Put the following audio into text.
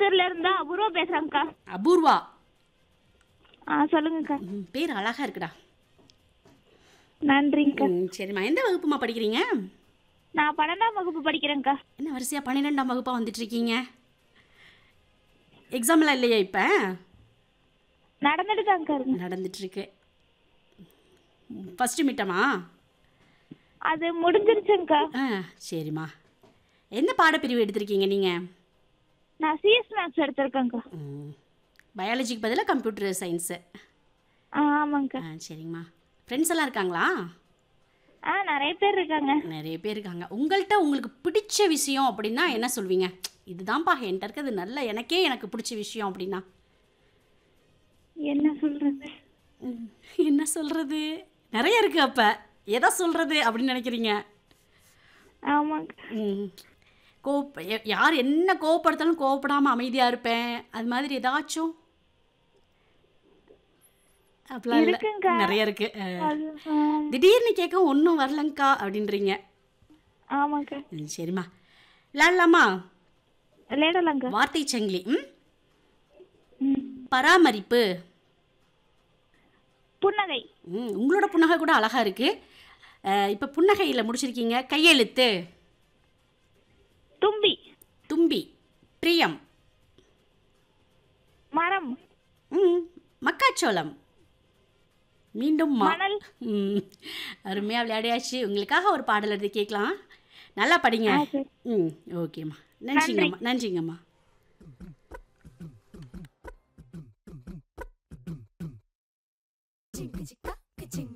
திருப்பத்தூர்ல இருந்தா அபூர்வா பேசுறேங்க்கா அபூர்வா ஆ சொல்லுங்கக்கா ம், பேர் அழகா இருக்குடா நன்றிங்கக்கா ம், சரிம்மா எந்த வகுப்புமா படிக்கிறீங்க நான் பன்னெண்டாம் வகுப்பு படிக்கிறேங்க்கா என்ன வரிசையா பன்னிரெண்டாம் வகுப்பா வந்துட்டு இருக்கீங்க எக்ஸாம்லாம் இல்லையா இப்போ நடந்துட்டு தாங்க்கா இருக்கு நடந்துட்டு இருக்கு ஃபஸ்ட்டு மிட்டமா அது முடிஞ்சிருச்சுங்க்கா ஆ சரிம்மா எந்த பாடப்பிரிவு எடுத்திருக்கீங்க நீங்கள் நான் சிஎஸ் மேக்ஸ் எடுத்திருக்கேங்க்கா பயாலஜிக்கு பதிலாக கம்ப்யூட்டர் சயின்ஸு ஆ ஆமாங்க்கா ஆ சரிங்கம்மா ஃப்ரெண்ட்ஸ் எல்லாம் இருக்காங்களா ஆ நிறைய பேர் இருக்காங்க நிறைய பேர் இருக்காங்க உங்கள்கிட்ட உங்களுக்கு பிடிச்ச விஷயம் அப்படின்னா என்ன சொல்வீங்க இதுதான்ப்பா என்கிட்ட இருக்கிறது நல்ல எனக்கே எனக்கு பிடிச்ச விஷயம் அப்படின்னா என்ன சொல்றது ம், என்ன சொல்கிறது நிறைய இருக்குது அப்போ எதை சொல்கிறது அப்படின்னு நினைக்கிறீங்க ஆமாங்க ம் கோப் ய- யார் என்ன கோவப்படுத்தாலும் கோவப்படாமல் அமைதியாக இருப்பேன் அது மாதிரி ஏதாச்சும் அப்படிலாம் இல்லை இருக்குங்கக்கா. நிறைய இருக்கு அஹ், அது ஆ, திடீர்னு கேட்க ஒன்றும் வரலங்க்கா அப்படின்றீங்க ஆமாங்க ம், சரிம்மா விளாட்லாமா விளையாடலாங்க வார்த்தை சங்கிலி ம் ம். பராமரிப்பு புன்னகை ம் உங்களோட புன்னகை கூட அழகாக இருக்குது இப்போ புன்னகையில் முடிச்சிருக்கீங்க கையெழுத்து தும்பி தும்பி பிரியம் மரம் ம் மக்காச்சோளம் மீண்டும் மா மணல் ம் அருமையாக விளையாடியாச்சு உங்களுக்காக ஒரு பாடல் எடுத்து கேட்கலாம் நல்லா படிங்க ஆ, சரி. ம் ஓகேம்மா நன்றிங்கம்மா நன்றிங்கம்மா